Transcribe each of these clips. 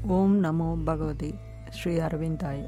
ஓம் நமோ பகவதி ஸ்ரீ அரவிந்தாய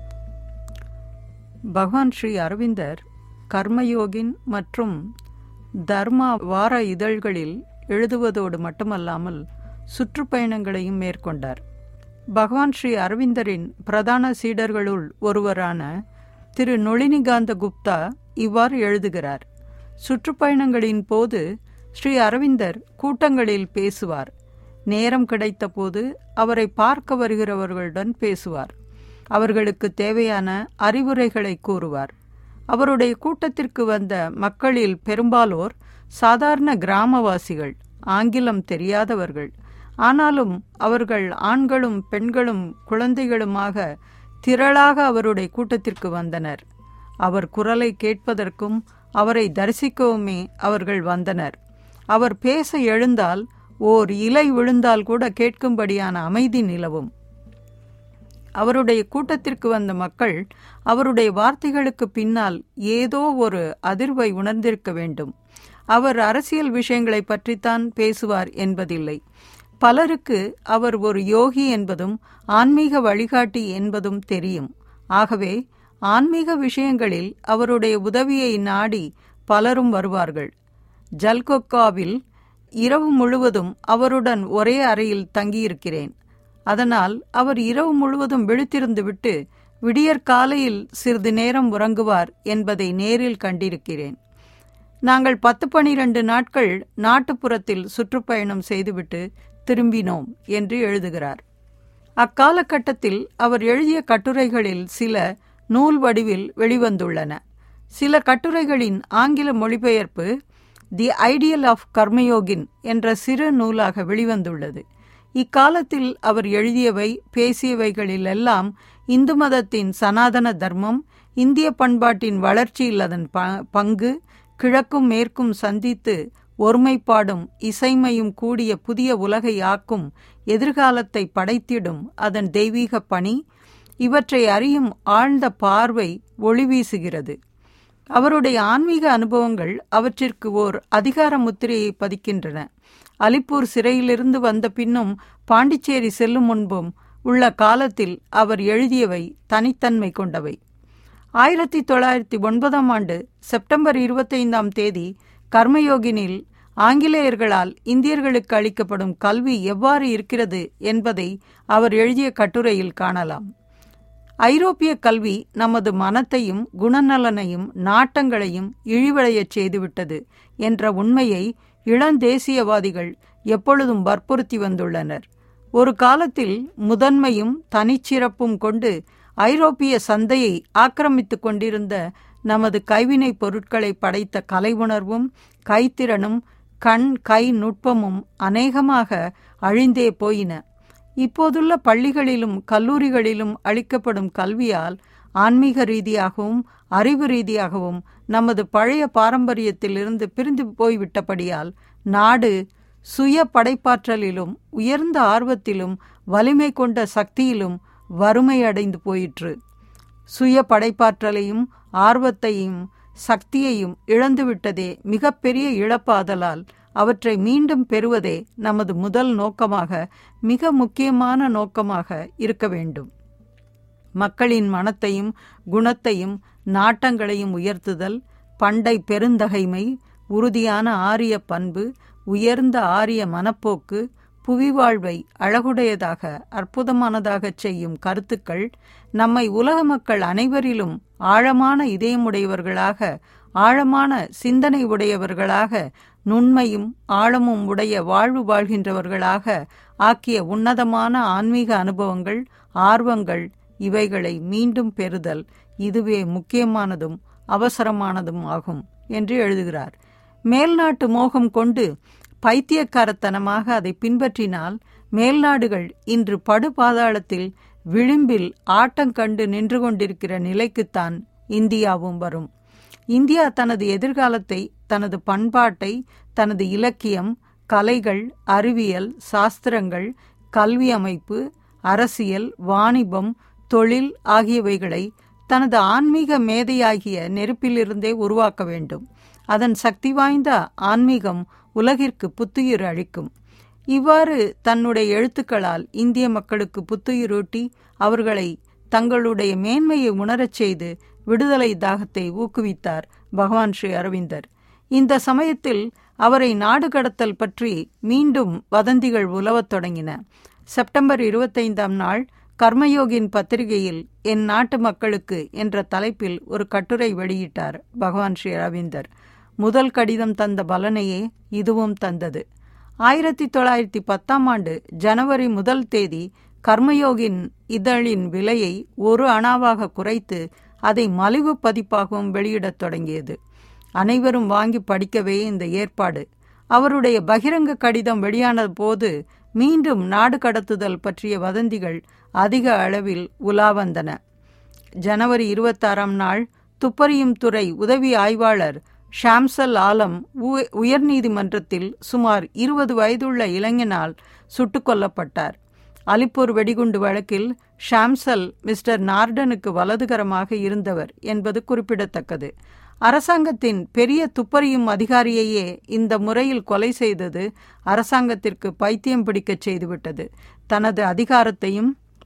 பகவான் ஸ்ரீ அரவிந்தர் கர்மயோகின் மற்றும் தர்மா வார இதழ்களில் எழுதுவதோடு மட்டுமல்லாமல் சுற்றுப்பயணங்களையும் மேற்கொண்டார் பகவான் ஸ்ரீ அரவிந்தரின் பிரதான சீடர்களுள் ஒருவரான திரு நொளினிகாந்த குப்தா இவ்வாறு எழுதுகிறார் சுற்றுப்பயணங்களின் போது ஸ்ரீ அரவிந்தர் கூட்டங்களில் பேசுவார் நேரம் கிடைத்தபோது அவரை பார்க்க வருகிறவர்களுடன் பேசுவார் அவர்களுக்கு தேவையான அறிவுரைகளை கூறுவார் அவருடைய கூட்டத்திற்கு வந்த மக்களில் பெரும்பாலோர் சாதாரண கிராமவாசிகள் ஆங்கிலம் தெரியாதவர்கள் ஆனாலும் அவர்கள் ஆண்களும் பெண்களும் குழந்தைகளுமாக திரளாக அவருடைய கூட்டத்திற்கு வந்தனர் அவர் குரலை கேட்பதற்கும் அவரை தரிசிக்கவுமே அவர்கள் வந்தனர் அவர் பேச எழுந்தால் ஓர் இலை விழுந்தால் கூட கேட்கும்படியான அமைதி நிலவும் அவருடைய கூட்டத்திற்கு வந்த மக்கள் அவருடைய வார்த்தைகளுக்கு பின்னால் ஏதோ ஒரு அதிர்வை உணர்ந்திருக்க வேண்டும் அவர் அரசியல் விஷயங்களை பற்றித்தான் பேசுவார் என்பதில்லை பலருக்கு அவர் ஒரு யோகி என்பதும் ஆன்மீக வழிகாட்டி என்பதும் தெரியும் ஆகவே ஆன்மீக விஷயங்களில் அவருடைய உதவியை நாடி பலரும் வருவார்கள் ஜல்கொக்காவில் இரவு முழுவதும் அவருடன் ஒரே அறையில் தங்கியிருக்கிறேன் அதனால் அவர் இரவு முழுவதும் விழித்திருந்துவிட்டு விடியற் காலையில் சிறிது நேரம் உறங்குவார் என்பதை நேரில் கண்டிருக்கிறேன் நாங்கள் பத்து பனிரெண்டு நாட்கள் நாட்டுப்புறத்தில் சுற்றுப்பயணம் செய்துவிட்டு திரும்பினோம் என்று எழுதுகிறார் அக்காலகட்டத்தில் அவர் எழுதிய கட்டுரைகளில் சில நூல் வடிவில் வெளிவந்துள்ளன சில கட்டுரைகளின் ஆங்கில மொழிபெயர்ப்பு தி ஐடியல் ஆஃப் கர்மயோகின் என்ற சிறு நூலாக வெளிவந்துள்ளது இக்காலத்தில் அவர் எழுதியவை பேசியவைகளிலெல்லாம் இந்து மதத்தின் சனாதன தர்மம் இந்திய பண்பாட்டின் வளர்ச்சியில் அதன் பங்கு கிழக்கும் மேற்கும் சந்தித்து ஒருமைப்பாடும் இசைமையும் கூடிய புதிய உலகை ஆக்கும் எதிர்காலத்தை படைத்திடும் அதன் தெய்வீக பணி இவற்றை அறியும் ஆழ்ந்த பார்வை ஒளி வீசுகிறது அவருடைய ஆன்மீக அனுபவங்கள் அவற்றிற்கு ஓர் அதிகார முத்திரையை பதிக்கின்றன அலிப்பூர் சிறையிலிருந்து வந்த பின்னும் பாண்டிச்சேரி செல்லும் முன்பும் உள்ள காலத்தில் அவர் எழுதியவை தனித்தன்மை கொண்டவை ஆயிரத்தி தொள்ளாயிரத்தி ஒன்பதாம் ஆண்டு செப்டம்பர் இருபத்தைந்தாம் தேதி கர்மயோகினில் ஆங்கிலேயர்களால் இந்தியர்களுக்கு அளிக்கப்படும் கல்வி எவ்வாறு இருக்கிறது என்பதை அவர் எழுதிய கட்டுரையில் காணலாம் ஐரோப்பிய கல்வி நமது மனத்தையும் குணநலனையும் நாட்டங்களையும் இழிவடையச் செய்துவிட்டது என்ற உண்மையை இளந்தேசியவாதிகள் எப்பொழுதும் வற்புறுத்தி வந்துள்ளனர் ஒரு காலத்தில் முதன்மையும் தனிச்சிறப்பும் கொண்டு ஐரோப்பிய சந்தையை ஆக்கிரமித்துக் கொண்டிருந்த நமது கைவினைப் பொருட்களை படைத்த கலை உணர்வும் கைத்திறனும் கண் கை நுட்பமும் அநேகமாக அழிந்தே போயின இப்போதுள்ள பள்ளிகளிலும் கல்லூரிகளிலும் அளிக்கப்படும் கல்வியால் ஆன்மீக ரீதியாகவும் அறிவு ரீதியாகவும் நமது பழைய பாரம்பரியத்திலிருந்து பிரிந்து போய்விட்டபடியால் நாடு சுய படைப்பாற்றலிலும் உயர்ந்த ஆர்வத்திலும் வலிமை கொண்ட சக்தியிலும் வறுமையடைந்து போயிற்று சுய படைப்பாற்றலையும் ஆர்வத்தையும் சக்தியையும் இழந்துவிட்டதே மிகப்பெரிய இழப்பாதலால் அவற்றை மீண்டும் பெறுவதே நமது முதல் நோக்கமாக மிக முக்கியமான நோக்கமாக இருக்க வேண்டும் மக்களின் மனத்தையும் குணத்தையும் நாட்டங்களையும் உயர்த்துதல் பண்டை பெருந்தகைமை உறுதியான ஆரிய பண்பு உயர்ந்த ஆரிய மனப்போக்கு புவிவாழ்வை அழகுடையதாக அற்புதமானதாகச் செய்யும் கருத்துக்கள் நம்மை உலக மக்கள் அனைவரிலும் ஆழமான இதயமுடையவர்களாக ஆழமான சிந்தனை உடையவர்களாக நுண்மையும் ஆழமும் உடைய வாழ்வு வாழ்கின்றவர்களாக ஆக்கிய உன்னதமான ஆன்மீக அனுபவங்கள் ஆர்வங்கள் இவைகளை மீண்டும் பெறுதல் இதுவே முக்கியமானதும் அவசரமானதும் ஆகும் என்று எழுதுகிறார் மேல்நாட்டு மோகம் கொண்டு பைத்தியக்காரத்தனமாக அதை பின்பற்றினால் மேல்நாடுகள் இன்று படுபாதாளத்தில் விளிம்பில் ஆட்டங்கண்டு நின்று கொண்டிருக்கிற நிலைக்குத்தான் இந்தியாவும் வரும் இந்தியா தனது எதிர்காலத்தை தனது பண்பாட்டை தனது இலக்கியம் கலைகள் அறிவியல் சாஸ்திரங்கள் கல்வி அமைப்பு அரசியல் வாணிபம் தொழில் ஆகியவைகளை தனது ஆன்மீக மேதையாகிய நெருப்பிலிருந்தே உருவாக்க வேண்டும் அதன் சக்தி வாய்ந்த ஆன்மீகம் உலகிற்கு புத்துயிர் அளிக்கும் இவ்வாறு தன்னுடைய எழுத்துக்களால் இந்திய மக்களுக்கு புத்துயிரூட்டி அவர்களை தங்களுடைய மேன்மையை உணரச் செய்து விடுதலை தாகத்தை ஊக்குவித்தார் பகவான் ஸ்ரீ அரவிந்தர் இந்த சமயத்தில் அவரை நாடு கடத்தல் பற்றி மீண்டும் வதந்திகள் உலவத் தொடங்கின செப்டம்பர் இருபத்தைந்தாம் நாள் கர்மயோகின் பத்திரிகையில் என் நாட்டு மக்களுக்கு என்ற தலைப்பில் ஒரு கட்டுரை வெளியிட்டார் பகவான் ஸ்ரீ அரவிந்தர் முதல் கடிதம் தந்த பலனையே இதுவும் தந்தது ஆயிரத்தி தொள்ளாயிரத்தி பத்தாம் ஆண்டு ஜனவரி முதல் தேதி கர்மயோகின் இதழின் விலையை ஒரு அணாவாக குறைத்து அதை மலிவு பதிப்பாகவும் வெளியிடத் தொடங்கியது அனைவரும் வாங்கி படிக்கவே இந்த ஏற்பாடு அவருடைய பகிரங்க கடிதம் வெளியான போது மீண்டும் நாடு கடத்துதல் பற்றிய வதந்திகள் அதிக அளவில் உலா வந்தன ஜனவரி இருபத்தாறாம் நாள் துப்பறியும் துறை உதவி ஆய்வாளர் ஷாம்சல் ஆலம் உயர்நீதிமன்றத்தில் சுமார் இருபது வயதுள்ள இளைஞனால் சுட்டுக் கொல்லப்பட்டார் அலிப்பூர் வெடிகுண்டு வழக்கில் ஷாம்சல் மிஸ்டர் நார்டனுக்கு வலதுகரமாக இருந்தவர் என்பது குறிப்பிடத்தக்கது அரசாங்கத்தின் பெரிய துப்பறியும் அதிகாரியையே இந்த முறையில் கொலை செய்தது அரசாங்கத்திற்கு பைத்தியம் பிடிக்கச் செய்துவிட்டது தனது அதிகாரத்தையும்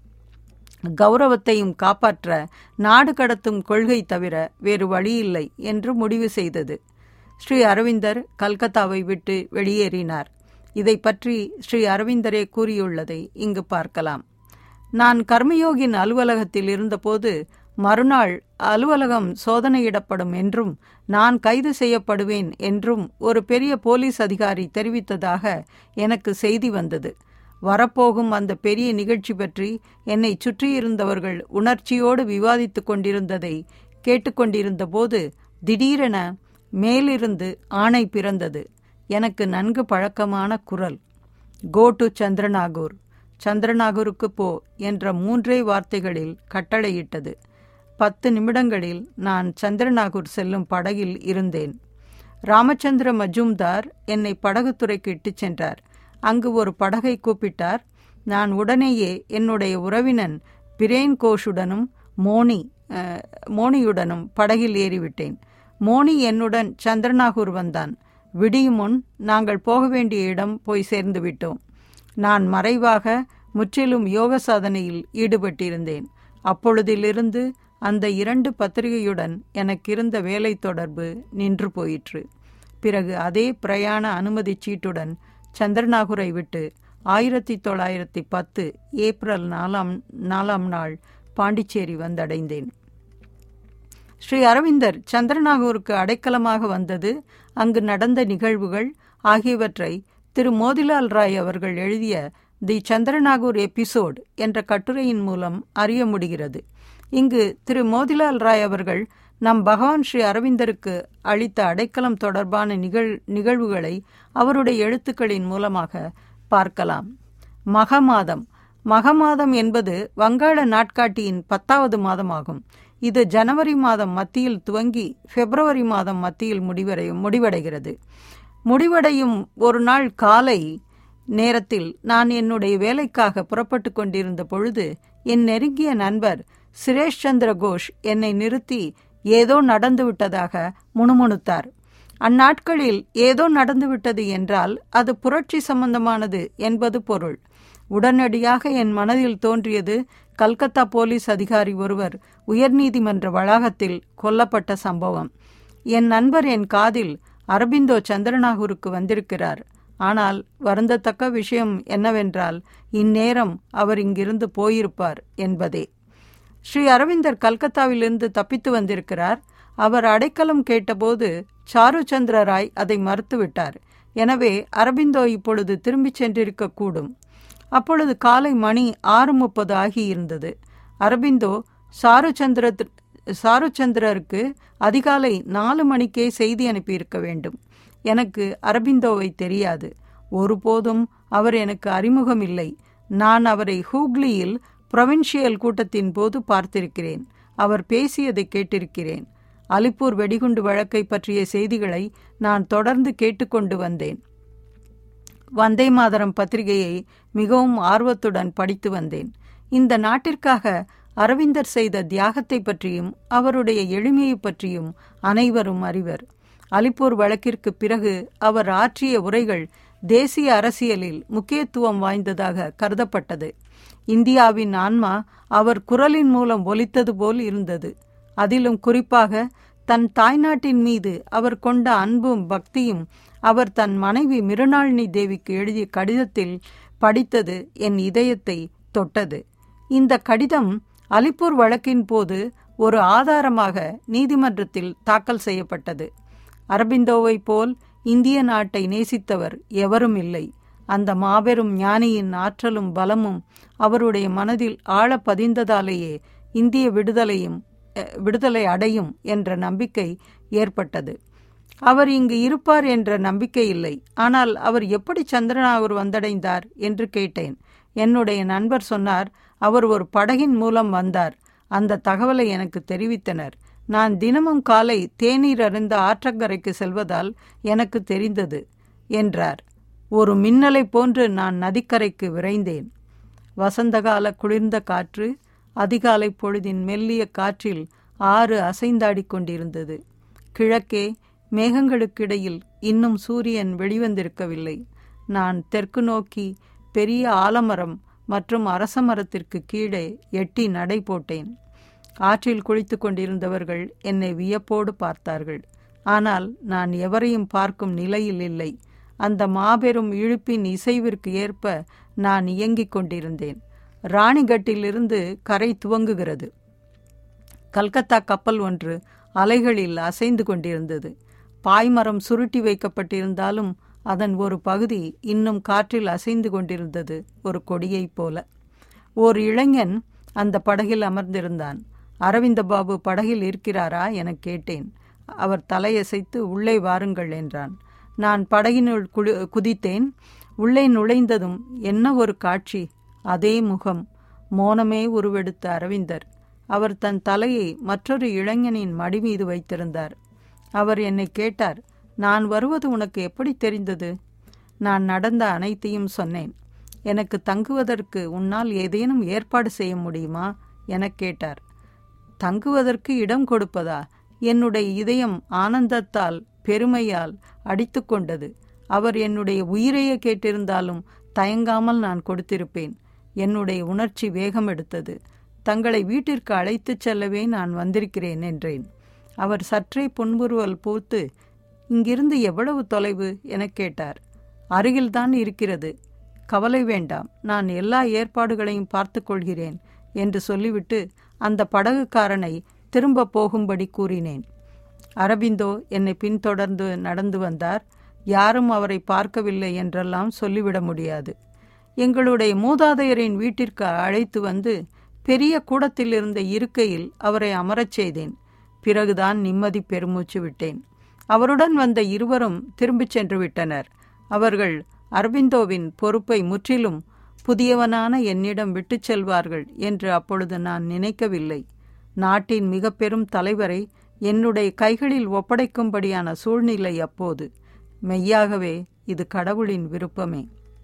கௌரவத்தையும் காப்பாற்ற நாடு கடத்தும் கொள்கை தவிர வேறு வழியில்லை என்று முடிவு செய்தது ஸ்ரீ அரவிந்தர் கல்கத்தாவை விட்டு வெளியேறினார் இதை பற்றி ஸ்ரீ அரவிந்தரே கூறியுள்ளதை இங்கு பார்க்கலாம் நான் கர்மயோகின் அலுவலகத்தில் இருந்தபோது மறுநாள் அலுவலகம் சோதனையிடப்படும் என்றும் நான் கைது செய்யப்படுவேன் என்றும் ஒரு பெரிய போலீஸ் அதிகாரி தெரிவித்ததாக எனக்கு செய்தி வந்தது வரப்போகும் அந்த பெரிய நிகழ்ச்சி பற்றி என்னை சுற்றியிருந்தவர்கள் உணர்ச்சியோடு விவாதித்துக் கொண்டிருந்ததை கேட்டுக்கொண்டிருந்த போது திடீரென மேலிருந்து ஆணை பிறந்தது எனக்கு நன்கு பழக்கமான குரல் கோ டு சந்திரநாகூர் சந்திரநாகூருக்கு போ என்ற மூன்றே வார்த்தைகளில் கட்டளையிட்டது பத்து நிமிடங்களில் நான் சந்திரநாகூர் செல்லும் படகில் இருந்தேன் ராமச்சந்திர மஜும்தார் என்னை படகுத்துறைக்கு இட்டுச் சென்றார் அங்கு ஒரு படகை கூப்பிட்டார் நான் உடனேயே என்னுடைய உறவினன் பிரேன் கோஷுடனும் மோனி மோனியுடனும் படகில் ஏறிவிட்டேன் மோனி என்னுடன் சந்திரநாகூர் வந்தான் விடியும் முன் நாங்கள் போக வேண்டிய இடம் போய் சேர்ந்து விட்டோம் நான் மறைவாக முற்றிலும் யோக சாதனையில் ஈடுபட்டிருந்தேன் அப்பொழுதிலிருந்து அந்த இரண்டு பத்திரிகையுடன் எனக்கிருந்த வேலை தொடர்பு நின்று போயிற்று பிறகு அதே பிரயாண அனுமதி சீட்டுடன் சந்திரநாகுரை விட்டு ஆயிரத்தி தொள்ளாயிரத்தி பத்து ஏப்ரல் நாலாம் நாலாம் நாள் பாண்டிச்சேரி வந்தடைந்தேன் ஸ்ரீ அரவிந்தர் சந்திரநாகூருக்கு அடைக்கலமாக வந்தது அங்கு நடந்த நிகழ்வுகள் ஆகியவற்றை திரு மோதிலால் ராய் அவர்கள் எழுதிய தி சந்திரநாகூர் எபிசோட் என்ற கட்டுரையின் மூலம் அறிய முடிகிறது இங்கு திரு மோதிலால் ராய் அவர்கள் நம் பகவான் ஸ்ரீ அரவிந்தருக்கு அளித்த அடைக்கலம் தொடர்பான நிகழ் நிகழ்வுகளை அவருடைய எழுத்துக்களின் மூலமாக பார்க்கலாம் மகமாதம் மகமாதம் என்பது வங்காள நாட்காட்டியின் பத்தாவது மாதமாகும் இது ஜனவரி மாதம் மத்தியில் துவங்கி பிப்ரவரி மாதம் மத்தியில் முடிவடை முடிவடைகிறது முடிவடையும் ஒரு நாள் காலை நேரத்தில் நான் என்னுடைய வேலைக்காக புறப்பட்டு கொண்டிருந்த பொழுது என் நெருங்கிய நண்பர் சுரேஷ் சந்திர கோஷ் என்னை நிறுத்தி ஏதோ நடந்துவிட்டதாக முணுமுணுத்தார் அந்நாட்களில் ஏதோ நடந்துவிட்டது என்றால் அது புரட்சி சம்பந்தமானது என்பது பொருள் உடனடியாக என் மனதில் தோன்றியது கல்கத்தா போலீஸ் அதிகாரி ஒருவர் உயர்நீதிமன்ற வளாகத்தில் கொல்லப்பட்ட சம்பவம் என் நண்பர் என் காதில் அரபிந்தோ சந்திரநாகூருக்கு வந்திருக்கிறார் ஆனால் வருந்தத்தக்க விஷயம் என்னவென்றால் இந்நேரம் அவர் இங்கிருந்து போயிருப்பார் என்பதே ஸ்ரீ அரவிந்தர் கல்கத்தாவிலிருந்து தப்பித்து வந்திருக்கிறார் அவர் அடைக்கலம் கேட்டபோது சாருச்சந்திர ராய் அதை மறுத்துவிட்டார் எனவே அரபிந்தோ இப்பொழுது திரும்பிச் சென்றிருக்கக்கூடும் அப்பொழுது காலை மணி ஆறு முப்பது ஆகியிருந்தது அரபிந்தோ சாருச்சந்திர சாருச்சந்திரருக்கு அதிகாலை நாலு மணிக்கே செய்தி அனுப்பியிருக்க வேண்டும் எனக்கு அரபிந்தோவை தெரியாது ஒருபோதும் அவர் எனக்கு அறிமுகம் இல்லை நான் அவரை ஹூக்ளியில் புரொவின்ஷியல் கூட்டத்தின் போது பார்த்திருக்கிறேன் அவர் பேசியதை கேட்டிருக்கிறேன் அலிப்பூர் வெடிகுண்டு வழக்கை பற்றிய செய்திகளை நான் தொடர்ந்து கேட்டுக்கொண்டு வந்தேன் வந்தே மாதரம் பத்திரிகையை மிகவும் ஆர்வத்துடன் படித்து வந்தேன் இந்த நாட்டிற்காக அரவிந்தர் செய்த தியாகத்தை பற்றியும் அவருடைய எளிமையை பற்றியும் அனைவரும் அறிவர் அலிப்பூர் வழக்கிற்கு பிறகு அவர் ஆற்றிய உரைகள் தேசிய அரசியலில் முக்கியத்துவம் வாய்ந்ததாக கருதப்பட்டது இந்தியாவின் ஆன்மா அவர் குரலின் மூலம் ஒலித்தது போல் இருந்தது அதிலும் குறிப்பாக தன் தாய்நாட்டின் மீது அவர் கொண்ட அன்பும் பக்தியும் அவர் தன் மனைவி மிருணாளினி தேவிக்கு எழுதிய கடிதத்தில் படித்தது என் இதயத்தை தொட்டது இந்த கடிதம் அலிப்பூர் வழக்கின் போது ஒரு ஆதாரமாக நீதிமன்றத்தில் தாக்கல் செய்யப்பட்டது அரபிந்தோவை போல் இந்திய நாட்டை நேசித்தவர் எவரும் இல்லை அந்த மாபெரும் ஞானியின் ஆற்றலும் பலமும் அவருடைய மனதில் ஆழ பதிந்ததாலேயே இந்திய விடுதலையும் விடுதலை அடையும் என்ற நம்பிக்கை ஏற்பட்டது அவர் இங்கு இருப்பார் என்ற நம்பிக்கை இல்லை ஆனால் அவர் எப்படி சந்திரனாவூர் வந்தடைந்தார் என்று கேட்டேன் என்னுடைய நண்பர் சொன்னார் அவர் ஒரு படகின் மூலம் வந்தார் அந்த தகவலை எனக்கு தெரிவித்தனர் நான் தினமும் காலை தேநீர் அருந்த ஆற்றங்கரைக்கு செல்வதால் எனக்கு தெரிந்தது என்றார் ஒரு மின்னலை போன்று நான் நதிக்கரைக்கு விரைந்தேன் வசந்தகால குளிர்ந்த காற்று அதிகாலை பொழுதின் மெல்லிய காற்றில் ஆறு அசைந்தாடிக் கொண்டிருந்தது கிழக்கே மேகங்களுக்கிடையில் இன்னும் சூரியன் வெளிவந்திருக்கவில்லை நான் தெற்கு நோக்கி பெரிய ஆலமரம் மற்றும் அரச மரத்திற்கு கீழே எட்டி நடை போட்டேன் ஆற்றில் குளித்து கொண்டிருந்தவர்கள் என்னை வியப்போடு பார்த்தார்கள் ஆனால் நான் எவரையும் பார்க்கும் நிலையில் இல்லை அந்த மாபெரும் இழுப்பின் இசைவிற்கு ஏற்ப நான் இயங்கிக் கொண்டிருந்தேன் ராணிகட்டிலிருந்து கரை துவங்குகிறது கல்கத்தா கப்பல் ஒன்று அலைகளில் அசைந்து கொண்டிருந்தது பாய்மரம் சுருட்டி வைக்கப்பட்டிருந்தாலும் அதன் ஒரு பகுதி இன்னும் காற்றில் அசைந்து கொண்டிருந்தது ஒரு கொடியைப் போல ஓர் இளைஞன் அந்த படகில் அமர்ந்திருந்தான் அரவிந்த பாபு படகில் இருக்கிறாரா எனக் கேட்டேன் அவர் தலையசைத்து உள்ளே வாருங்கள் என்றான் நான் படகினுள் குளி குதித்தேன் உள்ளே நுழைந்ததும் என்ன ஒரு காட்சி அதே முகம் மோனமே உருவெடுத்த அரவிந்தர் அவர் தன் தலையை மற்றொரு இளைஞனின் மடி மீது வைத்திருந்தார் அவர் என்னை கேட்டார் நான் வருவது உனக்கு எப்படி தெரிந்தது நான் நடந்த அனைத்தையும் சொன்னேன் எனக்கு தங்குவதற்கு உன்னால் ஏதேனும் ஏற்பாடு செய்ய முடியுமா எனக் கேட்டார் தங்குவதற்கு இடம் கொடுப்பதா என்னுடைய இதயம் ஆனந்தத்தால் பெருமையால் அடித்து கொண்டது அவர் என்னுடைய உயிரையே கேட்டிருந்தாலும் தயங்காமல் நான் கொடுத்திருப்பேன் என்னுடைய உணர்ச்சி வேகம் எடுத்தது தங்களை வீட்டிற்கு அழைத்துச் செல்லவே நான் வந்திருக்கிறேன் என்றேன் அவர் சற்றே புன்முறுவல் பூத்து இங்கிருந்து எவ்வளவு தொலைவு எனக் கேட்டார் அருகில்தான் இருக்கிறது கவலை வேண்டாம் நான் எல்லா ஏற்பாடுகளையும் பார்த்து கொள்கிறேன் என்று சொல்லிவிட்டு அந்த படகுக்காரனை திரும்ப போகும்படி கூறினேன் அரபிந்தோ என்னை பின்தொடர்ந்து நடந்து வந்தார் யாரும் அவரை பார்க்கவில்லை என்றெல்லாம் சொல்லிவிட முடியாது எங்களுடைய மூதாதையரின் வீட்டிற்கு அழைத்து வந்து பெரிய கூடத்தில் இருந்த இருக்கையில் அவரை அமரச் செய்தேன் பிறகுதான் நிம்மதி பெருமூச்சு விட்டேன் அவருடன் வந்த இருவரும் திரும்பிச் சென்று விட்டனர் அவர்கள் அரவிந்தோவின் பொறுப்பை முற்றிலும் புதியவனான என்னிடம் விட்டுச் செல்வார்கள் என்று அப்பொழுது நான் நினைக்கவில்லை நாட்டின் மிக பெரும் தலைவரை என்னுடைய கைகளில் ஒப்படைக்கும்படியான சூழ்நிலை அப்போது மெய்யாகவே இது கடவுளின் விருப்பமே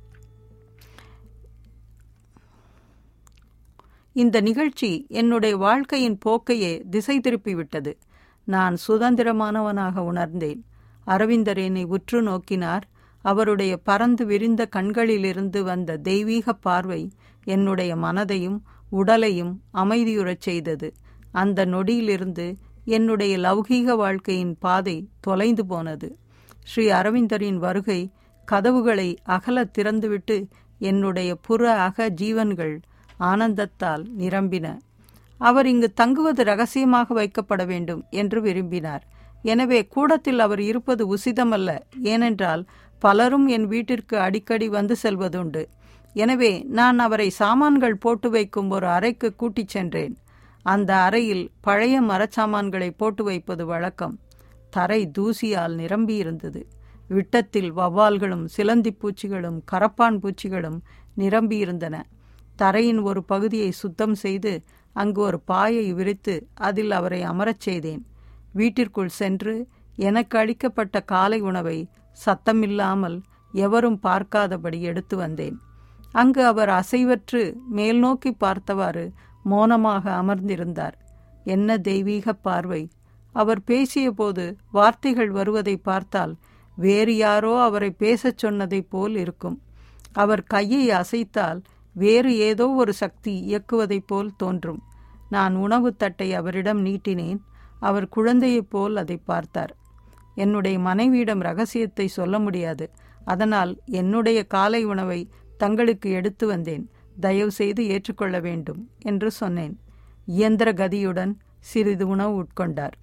இந்த நிகழ்ச்சி என்னுடைய வாழ்க்கையின் போக்கையே திசை திருப்பிவிட்டது நான் சுதந்திரமானவனாக உணர்ந்தேன் அரவிந்தர் என்னை உற்று நோக்கினார் அவருடைய பறந்து விரிந்த கண்களிலிருந்து வந்த தெய்வீக பார்வை என்னுடைய மனதையும் உடலையும் அமைதியுறச் செய்தது அந்த நொடியிலிருந்து என்னுடைய லௌகீக வாழ்க்கையின் பாதை தொலைந்து போனது ஸ்ரீ அரவிந்தரின் வருகை கதவுகளை அகல திறந்துவிட்டு என்னுடைய புற அக ஜீவன்கள் ஆனந்தத்தால் நிரம்பின அவர் இங்கு தங்குவது ரகசியமாக வைக்கப்பட வேண்டும் என்று விரும்பினார் எனவே கூடத்தில் அவர் இருப்பது உசிதமல்ல ஏனென்றால் பலரும் என் வீட்டிற்கு அடிக்கடி வந்து செல்வதுண்டு எனவே நான் அவரை சாமான்கள் போட்டு வைக்கும் ஒரு அறைக்கு கூட்டிச் சென்றேன் அந்த அறையில் பழைய மரச்சாமான்களை போட்டு வைப்பது வழக்கம் தரை தூசியால் நிரம்பியிருந்தது விட்டத்தில் வவ்வால்களும் சிலந்தி பூச்சிகளும் கரப்பான் பூச்சிகளும் நிரம்பியிருந்தன தரையின் ஒரு பகுதியை சுத்தம் செய்து அங்கு ஒரு பாயை விரித்து அதில் அவரை அமரச் செய்தேன் வீட்டிற்குள் சென்று எனக்கு அளிக்கப்பட்ட காலை உணவை சத்தமில்லாமல் எவரும் பார்க்காதபடி எடுத்து வந்தேன் அங்கு அவர் அசைவற்று மேல் நோக்கி பார்த்தவாறு மௌனமாக அமர்ந்திருந்தார் என்ன தெய்வீக பார்வை அவர் பேசியபோது வார்த்தைகள் வருவதை பார்த்தால் வேறு யாரோ அவரை பேசச் சொன்னதைப் போல் இருக்கும் அவர் கையை அசைத்தால் வேறு ஏதோ ஒரு சக்தி இயக்குவதைப் போல் தோன்றும் நான் உணவு தட்டை அவரிடம் நீட்டினேன் அவர் குழந்தையைப் போல் அதை பார்த்தார் என்னுடைய மனைவியிடம் ரகசியத்தை சொல்ல முடியாது அதனால் என்னுடைய காலை உணவை தங்களுக்கு எடுத்து வந்தேன் தயவு செய்து ஏற்றுக்கொள்ள வேண்டும் என்று சொன்னேன் இயந்திர கதியுடன் சிறிது உணவு உட்கொண்டார்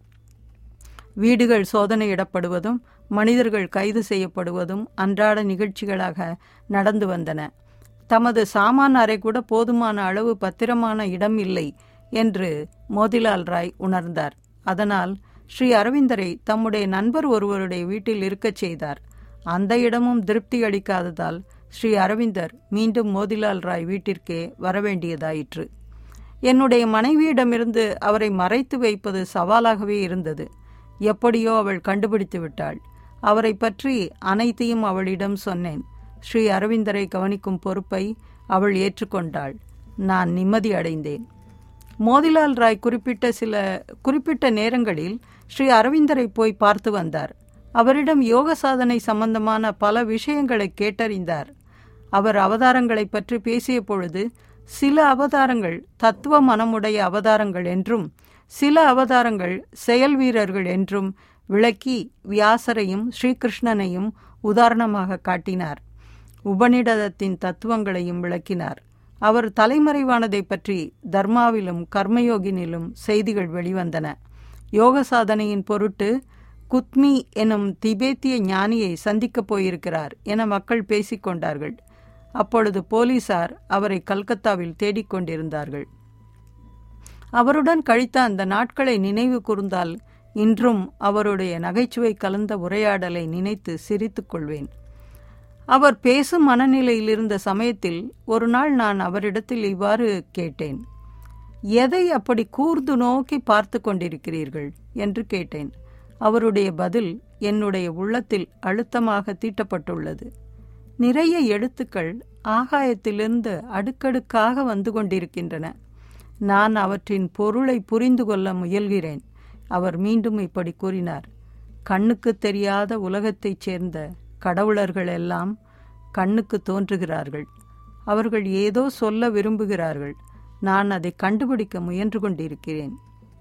வீடுகள் சோதனையிடப்படுவதும் மனிதர்கள் கைது செய்யப்படுவதும் அன்றாட நிகழ்ச்சிகளாக நடந்து வந்தன தமது சாமான அறை கூட போதுமான அளவு பத்திரமான இடம் இல்லை என்று மோதிலால் ராய் உணர்ந்தார் அதனால் ஸ்ரீ அரவிந்தரை தம்முடைய நண்பர் ஒருவருடைய வீட்டில் இருக்கச் செய்தார் அந்த இடமும் திருப்தி அளிக்காததால் ஸ்ரீ அரவிந்தர் மீண்டும் மோதிலால் ராய் வீட்டிற்கே வரவேண்டியதாயிற்று என்னுடைய மனைவியிடமிருந்து அவரை மறைத்து வைப்பது சவாலாகவே இருந்தது எப்படியோ அவள் கண்டுபிடித்து விட்டாள் அவரை பற்றி அனைத்தையும் அவளிடம் சொன்னேன் ஸ்ரீ அரவிந்தரை கவனிக்கும் பொறுப்பை அவள் ஏற்றுக்கொண்டாள் நான் நிம்மதி அடைந்தேன் மோதிலால் ராய் குறிப்பிட்ட சில குறிப்பிட்ட நேரங்களில் ஸ்ரீ அரவிந்தரை போய் பார்த்து வந்தார் அவரிடம் யோக சாதனை சம்பந்தமான பல விஷயங்களை கேட்டறிந்தார் அவர் அவதாரங்களை பற்றி பேசிய பொழுது சில அவதாரங்கள் தத்துவ மனமுடைய அவதாரங்கள் என்றும் சில அவதாரங்கள் செயல் வீரர்கள் என்றும் விளக்கி வியாசரையும் ஸ்ரீகிருஷ்ணனையும் உதாரணமாக காட்டினார் உபநிடதத்தின் தத்துவங்களையும் விளக்கினார் அவர் தலைமறைவானதை பற்றி தர்மாவிலும் கர்மயோகினிலும் செய்திகள் வெளிவந்தன யோக சாதனையின் பொருட்டு குத்மி எனும் திபேத்திய ஞானியை சந்திக்கப் போயிருக்கிறார் என மக்கள் பேசிக்கொண்டார்கள் அப்பொழுது போலீசார் அவரை கல்கத்தாவில் தேடிக்கொண்டிருந்தார்கள் அவருடன் கழித்த அந்த நாட்களை நினைவு கூர்ந்தால் இன்றும் அவருடைய நகைச்சுவை கலந்த உரையாடலை நினைத்து சிரித்துக் கொள்வேன் அவர் பேசும் மனநிலையில் இருந்த சமயத்தில் ஒரு நாள் நான் அவரிடத்தில் இவ்வாறு கேட்டேன் எதை அப்படி கூர்ந்து நோக்கி பார்த்து கொண்டிருக்கிறீர்கள் என்று கேட்டேன் அவருடைய பதில் என்னுடைய உள்ளத்தில் அழுத்தமாக தீட்டப்பட்டுள்ளது நிறைய எழுத்துக்கள் ஆகாயத்திலிருந்து அடுக்கடுக்காக வந்து கொண்டிருக்கின்றன நான் அவற்றின் பொருளை புரிந்து கொள்ள முயல்கிறேன் அவர் மீண்டும் இப்படி கூறினார் கண்ணுக்கு தெரியாத உலகத்தைச் சேர்ந்த கடவுளர்கள் எல்லாம் கண்ணுக்கு தோன்றுகிறார்கள் அவர்கள் ஏதோ சொல்ல விரும்புகிறார்கள் நான் அதை கண்டுபிடிக்க முயன்று கொண்டிருக்கிறேன்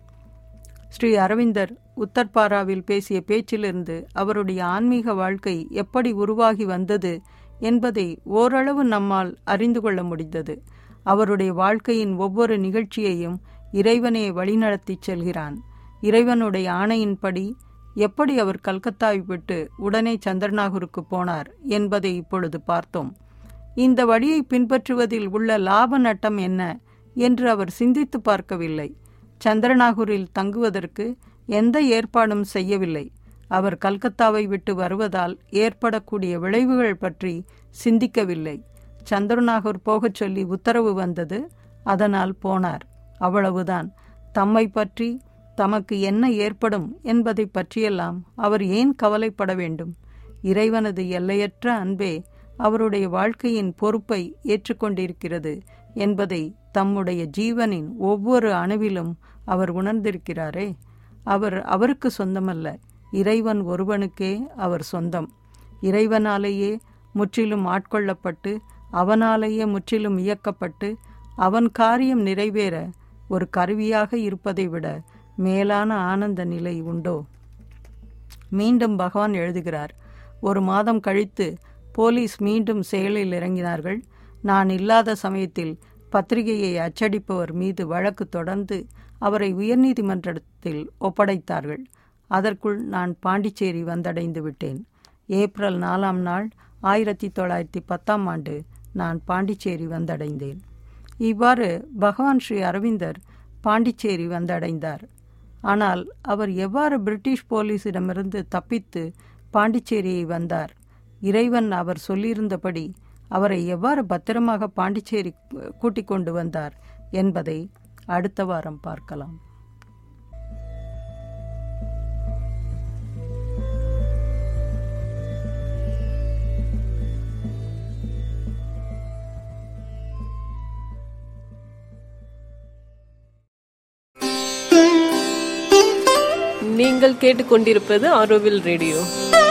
ஸ்ரீ அரவிந்தர் உத்தர்பாராவில் பேசிய பேச்சிலிருந்து அவருடைய ஆன்மீக வாழ்க்கை எப்படி உருவாகி வந்தது என்பதை ஓரளவு நம்மால் அறிந்து கொள்ள முடிந்தது அவருடைய வாழ்க்கையின் ஒவ்வொரு நிகழ்ச்சியையும் இறைவனே வழிநடத்தி செல்கிறான் இறைவனுடைய ஆணையின்படி எப்படி அவர் கல்கத்தாவை விட்டு உடனே சந்திரநாகூருக்கு போனார் என்பதை இப்பொழுது பார்த்தோம் இந்த வழியை பின்பற்றுவதில் உள்ள லாப நட்டம் என்ன என்று அவர் சிந்தித்து பார்க்கவில்லை சந்திரநாகூரில் தங்குவதற்கு எந்த ஏற்பாடும் செய்யவில்லை அவர் கல்கத்தாவை விட்டு வருவதால் ஏற்படக்கூடிய விளைவுகள் பற்றி சிந்திக்கவில்லை சந்திரநாகூர் போகச் சொல்லி உத்தரவு வந்தது அதனால் போனார் அவ்வளவுதான் தம்மை பற்றி தமக்கு என்ன ஏற்படும் என்பதை பற்றியெல்லாம் அவர் ஏன் கவலைப்பட வேண்டும் இறைவனது எல்லையற்ற அன்பே அவருடைய வாழ்க்கையின் பொறுப்பை ஏற்றுக்கொண்டிருக்கிறது என்பதை தம்முடைய ஜீவனின் ஒவ்வொரு அணுவிலும் அவர் உணர்ந்திருக்கிறாரே அவர் அவருக்கு சொந்தமல்ல இறைவன் ஒருவனுக்கே அவர் சொந்தம் இறைவனாலேயே முற்றிலும் ஆட்கொள்ளப்பட்டு அவனாலேயே முற்றிலும் இயக்கப்பட்டு அவன் காரியம் நிறைவேற ஒரு கருவியாக இருப்பதை விட மேலான ஆனந்த நிலை உண்டோ மீண்டும் பகவான் எழுதுகிறார் ஒரு மாதம் கழித்து போலீஸ் மீண்டும் செயலில் இறங்கினார்கள் நான் இல்லாத சமயத்தில் பத்திரிகையை அச்சடிப்பவர் மீது வழக்கு தொடர்ந்து அவரை உயர்நீதிமன்றத்தில் ஒப்படைத்தார்கள் அதற்குள் நான் பாண்டிச்சேரி வந்தடைந்து விட்டேன் ஏப்ரல் நாலாம் நாள் ஆயிரத்தி தொள்ளாயிரத்தி பத்தாம் ஆண்டு நான் பாண்டிச்சேரி வந்தடைந்தேன் இவ்வாறு பகவான் ஸ்ரீ அரவிந்தர் பாண்டிச்சேரி வந்தடைந்தார் ஆனால் அவர் எவ்வாறு பிரிட்டிஷ் போலீஸிடமிருந்து தப்பித்து பாண்டிச்சேரியை வந்தார் இறைவன் அவர் சொல்லியிருந்தபடி அவரை எவ்வாறு பத்திரமாக பாண்டிச்சேரி கூட்டிக் கொண்டு வந்தார் என்பதை அடுத்த வாரம் பார்க்கலாம் நீங்கள் கேட்டுக்கொண்டிருப்பது ஆரோவில் ரேடியோ